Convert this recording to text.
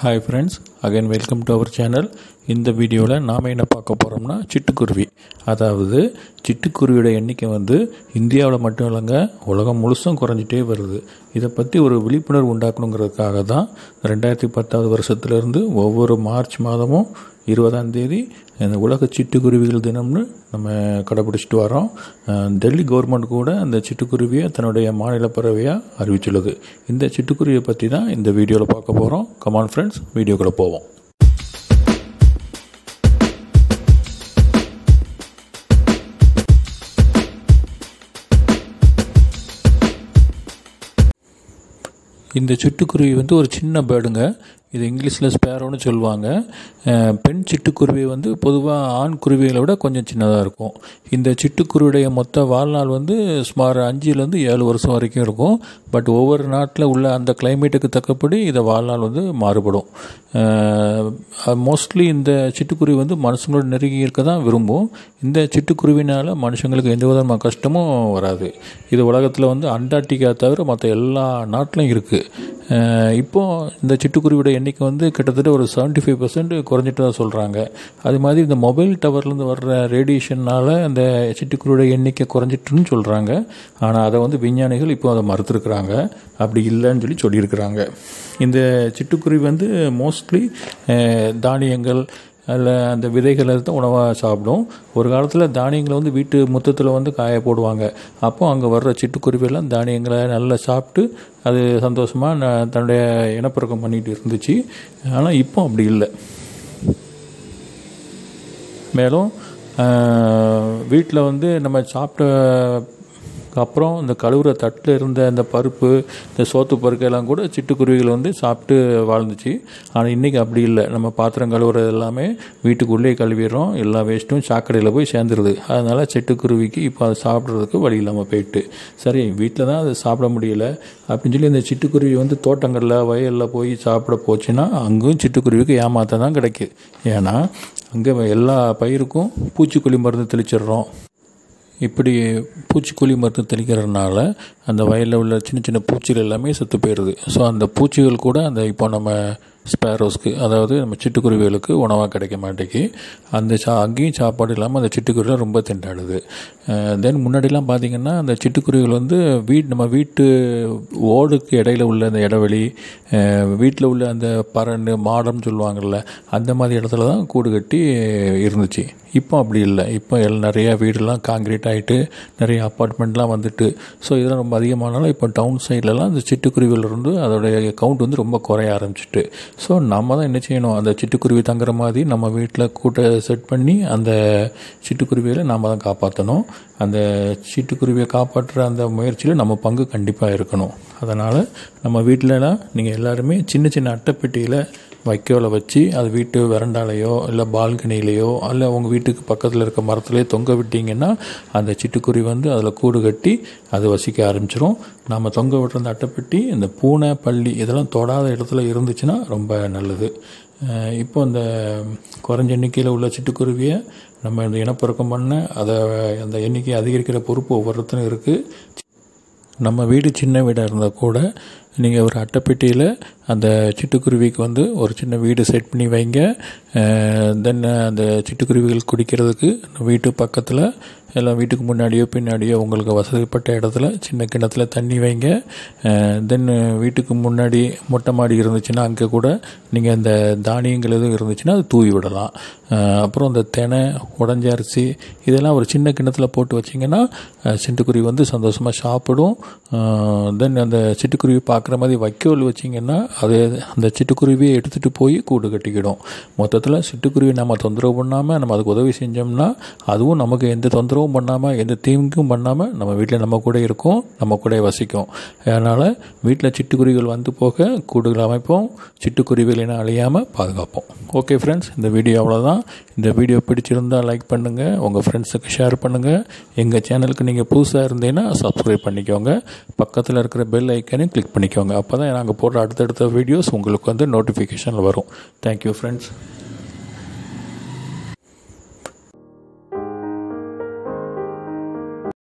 hi friends again welcome to our channel இந்த வீடியோவில் நாம் என்ன பார்க்க போகிறோம்னா சிட்டுக்குருவி அதாவது சிட்டுக்குருவியோட எண்ணிக்கை வந்து இந்தியாவில் மட்டும் இல்லைங்க உலகம் முழுசும் குறைஞ்சிட்டே வருது இதை பற்றி ஒரு விழிப்புணர்வு உண்டாக்கணுங்கிறதுக்காக தான் ரெண்டாயிரத்தி பத்தாவது வருஷத்துலேருந்து ஒவ்வொரு மார்ச் மாதமும் இருபதாம் தேதி இந்த உலக சிட்டுக்குருவிகள் தினம்னு நம்ம கடைப்பிடிச்சிட்டு வரோம் அஹ் டெல்லி கவர்மெண்ட் கூட அந்த சிட்டுக்குருவியை தன்னுடைய மாநில பறவையாக அறிவிச்சுள்ளது இந்த சிட்டுக்குருவியை பற்றி தான் இந்த வீடியோவில் பார்க்க போகிறோம் கமான் ஃப்ரெண்ட்ஸ் வீடியோக்குள்ளே போவோம் இந்த சிட்டுக்குருவி வந்து ஒரு சின்ன பேர்டுங்க இது இங்கிலீஷில் ஸ்பேரோன்னு சொல்லுவாங்க அஹ் பெண் சிட்டுக்குருவி வந்து பொதுவாக ஆண் குருவிகளை விட கொஞ்சம் சின்னதாக இருக்கும் இந்த சிட்டுக்குருவியுடைய மொத்த வாழ்நாள் வந்து சுமார் அஞ்சுலேருந்து ஏழு வருஷம் வரைக்கும் இருக்கும் பட் ஒவ்வொரு நாட்டில் உள்ள அந்த கிளைமேட்டுக்கு தக்கபடி இதை வாழ்நாள் வந்து மாறுபடும் மோஸ்ட்லி இந்த சிட்டுக்குருவி வந்து மனுஷங்களோட நெருங்கி இருக்க தான் விரும்பும் இந்த சிட்டுக்குருவினால் மனுஷங்களுக்கு எந்த விதமான கஷ்டமும் வராது இது உலகத்தில் வந்து அண்டார்டிகா தவிர மற்ற எல்லா நாட்டிலும் இருக்குது இப்போ இந்த சிட்டுக்குருவியோட எண்ணிக்கை வந்து கிட்டத்தட்ட ஒரு செவன்ட்டி ஃபைவ் பர்சன்ட் குறைஞ்சிட்டு தான் சொல்கிறாங்க அது மாதிரி இந்த மொபைல் டவர்லேருந்து வர்ற ரேடியேஷனால் அந்த சிட்டுக்குருவியோட எண்ணிக்கை குறைஞ்சிட்டுன்னு சொல்கிறாங்க ஆனால் அதை வந்து விஞ்ஞானிகள் இப்போ அதை மறுத்துருக்குறாங்க அப்படி இல்லைன்னு சொல்லி சொல்லியிருக்கிறாங்க இந்த சிட்டுக்குருவி வந்து மோஸ்ட்லி தானியங்கள் அதில் அந்த விதைகளை தான் உணவாக சாப்பிடும் ஒரு காலத்தில் தானியங்களை வந்து வீட்டு முத்தத்தில் வந்து காய போடுவாங்க அப்போ அங்கே வர்ற சிட்டுக்குருவியெல்லாம் தானியங்களை நல்லா சாப்பிட்டு அது சந்தோஷமாக ந தன்னுடைய இனப்பெருக்கம் பண்ணிட்டு இருந்துச்சு ஆனால் இப்போ அப்படி இல்லை மேலும் வீட்டில் வந்து நம்ம சாப்பிட்ட அப்புறம் இந்த கழுவுற தட்டில் இருந்த அந்த பருப்பு இந்த சோத்து பருக்கெல்லாம் கூட சிட்டுக்குருவிகள் வந்து சாப்பிட்டு வாழ்ந்துச்சு ஆனால் இன்றைக்கி அப்படி இல்லை நம்ம பாத்திரம் கழுவுறது எல்லாமே வீட்டுக்குள்ளே கழுவிடுறோம் எல்லா வேஸ்ட்டும் சாக்கடையில் போய் சேர்ந்துருது அதனால் சிட்டுக்குருவிக்கு இப்போ அதை சாப்பிட்றதுக்கு வழி இல்லாமல் போயிட்டு சரி வீட்டில் தான் அதை சாப்பிட முடியல அப்படின்னு சொல்லி இந்த சிட்டுக்குருவி வந்து தோட்டங்களில் வயலில் போய் சாப்பிட போச்சுன்னா அங்கேயும் சிட்டுக்குருவிக்கு ஏமாத்த தான் கிடைக்குது ஏன்னா அங்கே எல்லா பயிருக்கும் பூச்சிக்கொல்லி மருந்து தெளிச்சிடுறோம் இப்படி பூச்சிக்கொல்லி மருந்து தெளிக்கிறதுனால அந்த வயலில் உள்ள சின்ன சின்ன பூச்சிகள் எல்லாமே செத்து போயிடுது ஸோ அந்த பூச்சிகள் கூட அந்த இப்போ நம்ம ஸ்பேரோஸ்க்கு அதாவது நம்ம சிட்டுக்குருவிகளுக்கு உணவாக கிடைக்க மாட்டேங்கி அந்த சா அங்கேயும் சாப்பாடு இல்லாமல் அந்த சிட்டுக்குருவிலாம் ரொம்ப திண்டாடுது தென் முன்னாடிலாம் பார்த்திங்கன்னா அந்த சிட்டுக்குருவிகள் வந்து வீட் நம்ம வீட்டு ஓடுக்கு இடையில உள்ள அந்த இடைவெளி வீட்டில் உள்ள அந்த பரண்டு மாடம்னு சொல்லுவாங்கள்ல அந்த மாதிரி இடத்துல தான் கூடு கட்டி இருந்துச்சு இப்போ அப்படி இல்லை இப்போ எல்லாம் நிறையா வீடெல்லாம் காங்கிரீட் ஆகிட்டு நிறைய அப்பார்ட்மெண்ட்லாம் வந்துட்டு ஸோ இதெல்லாம் ரொம்ப அதிகமானாலும் இப்போ டவுன் சைட்லலாம் அந்த சிட்டுக்குருவிகள் இருந்து அதோடைய கவுண்ட் வந்து ரொம்ப குறைய ஆரம்பிச்சிட்டு ஸோ நம்ம தான் என்ன செய்யணும் அந்த சிட்டுக்குருவி தங்குற மாதிரி நம்ம வீட்டில் கூட்ட செட் பண்ணி அந்த சிட்டுக்குருவிகளை நாம் தான் காப்பாற்றணும் அந்த சிட்டுக்குருவியை காப்பாற்றுற அந்த முயற்சியில் நம்ம பங்கு கண்டிப்பாக இருக்கணும் அதனால் நம்ம வீட்டிலலாம் நீங்கள் எல்லாருமே சின்ன சின்ன அட்டைப்பெட்டியில் வைக்கோலை வச்சு அது வீட்டு வெரண்டாலேயோ இல்லை பால்கனிலேயோ இல்லை உங்கள் வீட்டுக்கு பக்கத்தில் இருக்க மரத்துலேயோ தொங்க விட்டிங்கன்னா அந்த சிட்டுக்குருவி வந்து அதில் கூடு கட்டி அது வசிக்க ஆரம்பிச்சிரும் நம்ம தொங்க விட்டுற அந்த அட்டைப்பெட்டி இந்த பூனை பள்ளி இதெல்லாம் தொடாத இடத்துல இருந்துச்சுன்னா ரொம்ப நல்லது இப்போ இந்த குறைஞ்ச எண்ணிக்கையில் உள்ள சிட்டுக்குருவியை நம்ம இந்த இனப்பெருக்கம் பண்ண அதை அந்த எண்ணிக்கை அதிகரிக்கிற பொறுப்பு ஒவ்வொருத்தரும் இருக்குது நம்ம வீடு சின்ன வீடாக இருந்தால் கூட நீங்கள் ஒரு அட்டைப்பெட்டியில் அந்த சிட்டுக்குருவிக்கு வந்து ஒரு சின்ன வீடு செட் பண்ணி வைங்க தென் அந்த சிட்டுக்குருவிகள் குடிக்கிறதுக்கு வீட்டு பக்கத்தில் எல்லாம் வீட்டுக்கு முன்னாடியோ பின்னாடியோ உங்களுக்கு வசதிப்பட்ட இடத்துல சின்ன கிணத்துல தண்ணி வைங்க தென் வீட்டுக்கு முன்னாடி மொட்டை மாடி இருந்துச்சுன்னா அங்கே கூட நீங்கள் இந்த தானியங்கள் எதுவும் இருந்துச்சுன்னா அது தூவி விடலாம் அப்புறம் இந்த தெனை உடஞ்ச அரிசி இதெல்லாம் ஒரு சின்ன கிணத்துல போட்டு வச்சிங்கன்னா சிட்டுக்குருவி வந்து சந்தோஷமாக சாப்பிடும் தென் அந்த சிட்டுக்குருவி பார்க்குற மாதிரி வைக்கோல் வச்சிங்கன்னா அது அந்த சிட்டுக்குருவியை எடுத்துகிட்டு போய் கூடு கட்டிக்கிடும் மொத்தத்தில் சிட்டுக்குருவி நம்ம தொந்தரவு பண்ணாமல் நம்ம அதுக்கு உதவி செஞ்சோம்னா அதுவும் நமக்கு எந்த தொந்தரவும் பண்ணாமல் எந்த தீங்கும் பண்ணாமல் நம்ம வீட்டில் நம்ம கூட இருக்கும் நம்ம கூட வசிக்கும் அதனால் வீட்டில் சிட்டுக்குருவிகள் வந்து போக கூடுகள் அமைப்போம் சிட்டுக்குருவிகள் என அழியாமல் பாதுகாப்போம் ஓகே ஃப்ரெண்ட்ஸ் இந்த வீடியோ அவ்வளோதான் இந்த வீடியோ பிடிச்சிருந்தால் லைக் பண்ணுங்கள் உங்கள் ஃப்ரெண்ட்ஸுக்கு ஷேர் பண்ணுங்கள் எங்கள் சேனலுக்கு நீங்கள் புதுசாக இருந்தீங்கன்னா சப்ஸ்கிரைப் பண்ணிக்கோங்க பக்கத்தில் இருக்கிற பெல் ஐக்கனையும் கிளிக் பண்ணிக்கோங்க அப்போ தான் நாங்கள் போடுற அடுத்தடுத்த வீடியோஸ் உங்களுக்கு வந்து நோட்டிஃபிகேஷனில் வரும் தேங்க்யூ ஃப்ரெண்ட்ஸ்